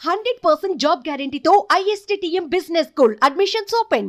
hundred percent job గ్యారంటీతో ISTTM business school admissions open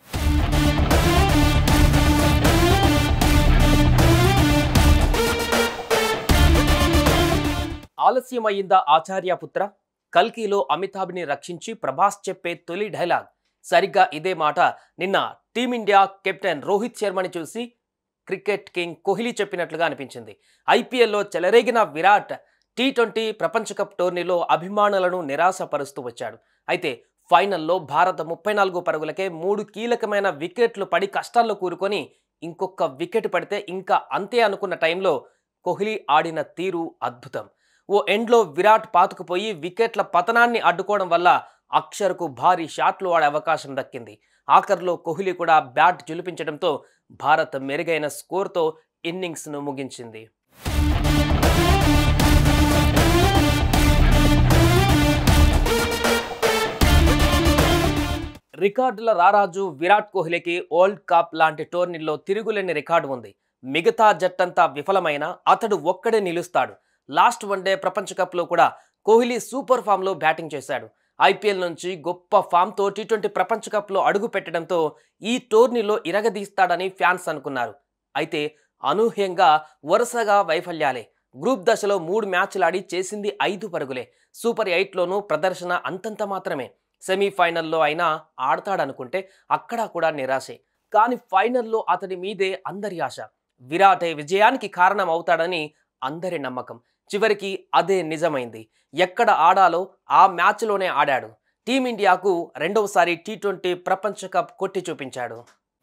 ఆలస్యమయ్యిందా ఆచార్యపుత్ర కల్కిలో అమితాబ్ని రక్షించి ప్రభాస్ చెప్పే తొలి డైలాగ్ సరిగ్గా ఇదే మాట నిన్న టీమిండియా కెప్టెన్ రోహిత్ శర్మని చూసి క్రికెట్ కింగ్ కోహ్లీ చెప్పినట్లుగా అనిపించింది ఐపీఎల్లో చెలరేగిన విరాట్ టీ ట్వంటీ ప్రపంచ కప్ టోర్నీలో అభిమానులను నిరాశపరుస్తూ వచ్చాడు అయితే ఫైనల్లో భారత ముప్పై నాలుగు పరుగులకే మూడు కీలకమైన వికెట్లు పడి కష్టాల్లో కూరుకొని ఇంకొక వికెట్ పడితే ఇంకా అంతే అనుకున్న టైంలో కోహ్లీ ఆడిన తీరు అద్భుతం ఓ ఎండ్లో విరాట్ పాతుకుపోయి వికెట్ల పతనాన్ని అడ్డుకోవడం వల్ల అక్షర్కు భారీ షాట్లు ఆడే అవకాశం దక్కింది ఆఖర్లో కోహ్లీ కూడా బ్యాట్ జులిపించడంతో భారత్ మెరుగైన స్కోర్తో ఇన్నింగ్స్ను ముగించింది రికార్డుల రారాజు విరాట్ కోహ్లీకి వరల్డ్ కప్ లాంటి టోర్నీల్లో తిరుగులేని రికార్డు ఉంది మిగతా జట్టంతా విఫలమైన అతడు ఒక్కడే నిలుస్తాడు లాస్ట్ వన్డే ప్రపంచ కప్లో కూడా కోహ్లీ సూపర్ ఫామ్లో బ్యాటింగ్ చేశాడు ఐపీఎల్ నుంచి గొప్ప ఫామ్తో టీ ట్వంటీ ప్రపంచ కప్లో అడుగు పెట్టడంతో ఈ టోర్నీలో ఇరగదీస్తాడని ఫ్యాన్స్ అనుకున్నారు అయితే అనూహ్యంగా వరుసగా వైఫల్యాలే గ్రూప్ దశలో మూడు మ్యాచ్లు ఆడి చేసింది ఐదు పరుగులే సూపర్ ఎయిట్లోనూ ప్రదర్శన అంతంత మాత్రమే సెమీఫైనల్లో అయినా ఆడతాడనుకుంటే అక్కడ కూడా నిరాశే కానీ ఫైనల్లో అతడి మీదే అందరి ఆశ విరాటే విజయానికి కారణం అవుతాడని అందరి నమ్మకం చివరికి అదే నిజమైంది ఎక్కడ ఆడాలో ఆ మ్యాచ్లోనే ఆడాడు టీమిండియాకు రెండవసారి టీ ట్వంటీ ప్రపంచ కప్ కొట్టి చూపించాడు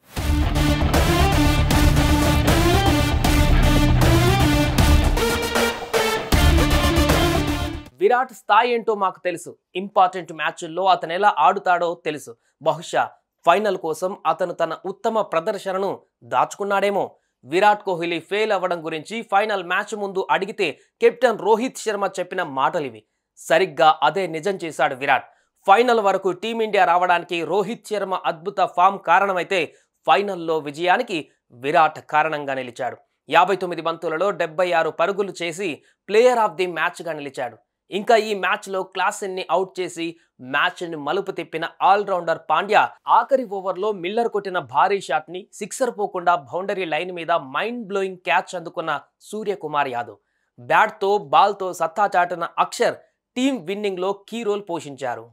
విరాట్ స్థాయి ఏంటో మాకు తెలుసు ఇంపార్టెంట్ మ్యాచ్ల్లో అతను ఎలా ఆడుతాడో తెలుసు బహుశా ఫైనల్ కోసం అతను తన ఉత్తమ ప్రదర్శనను దాచుకున్నాడేమో విరాట్ కోహ్లీ ఫెయిల్ అవ్వడం గురించి ఫైనల్ మ్యాచ్ ముందు అడిగితే కెప్టెన్ రోహిత్ శర్మ చెప్పిన మాటలివి సరిగ్గా అదే నిజం చేశాడు విరాట్ ఫైనల్ వరకు టీమిండియా రావడానికి రోహిత్ శర్మ అద్భుత ఫామ్ కారణమైతే ఫైనల్లో విజయానికి విరాట్ కారణంగా నిలిచాడు యాభై తొమ్మిది బంతులలో డెబ్బై ఆరు పరుగులు చేసి ప్లేయర్ ఆఫ్ ది మ్యాచ్గా నిలిచాడు ఇంకా ఈ మ్యాచ్లో క్లాసెన్ని అవుట్ చేసి మ్యాచ్ని మలుపు తిప్పిన ఆల్రౌండర్ పాండ్యా ఆఖరి ఓవర్లో మిల్లర్ కొట్టిన భారీ షాట్ని సిక్సర్ పోకుండా బౌండరీ లైన్ మీద మైండ్ బ్లోయింగ్ క్యాచ్ అందుకున్న సూర్యకుమార్ యాదవ్ బ్యాట్తో బాల్తో సత్తా చాటిన అక్షర్ టీం విన్నింగ్లో కీ రోల్ పోషించారు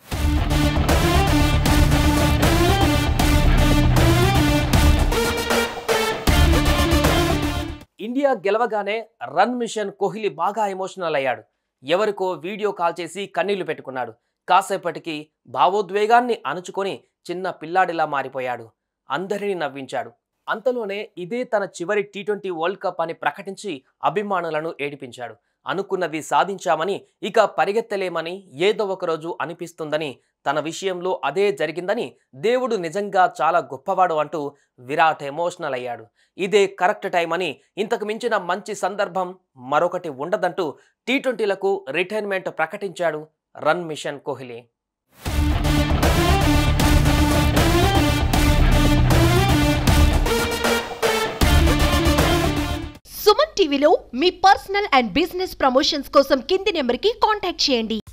ఇండియా గెలవగానే రన్ మిషన్ కోహ్లీ బాగా ఎమోషనల్ అయ్యాడు ఎవరికో వీడియో కాల్ చేసి కన్నీళ్లు పెట్టుకున్నాడు కాసేపటికి భావోద్వేగాన్ని అణుచుకొని చిన్న పిల్లాడిలా మారిపోయాడు అందరినీ నవ్వించాడు అంతలోనే ఇదే తన చివరి టీ ట్వంటీ వరల్డ్ కప్ అని ప్రకటించి అభిమానులను ఏడిపించాడు అనుకున్నది సాధించామని ఇక పరిగెత్తలేమని ఏదో ఒకరోజు అనిపిస్తుందని తన విషయంలో అదే జరిగిందని దేవుడు నిజంగా చాలా గొప్పవాడు అంటూ విరాట్ ఎమోషనల్ అయ్యాడు ఇదే కరెక్ట్ టైం అని ఇంతకు మించిన మంచి సందర్భం మరొకటి ఉండదంటూ టీ ట్వంటీలకు రిటైర్మెంట్ ప్రకటించాడు run machine Kohli Suman TV మీ పర్సనల్ అండ్ బిజినెస్ ప్రమోషన్స్ కోసం కింది నెంబర్కి కాంటాక్ట్ చేయండి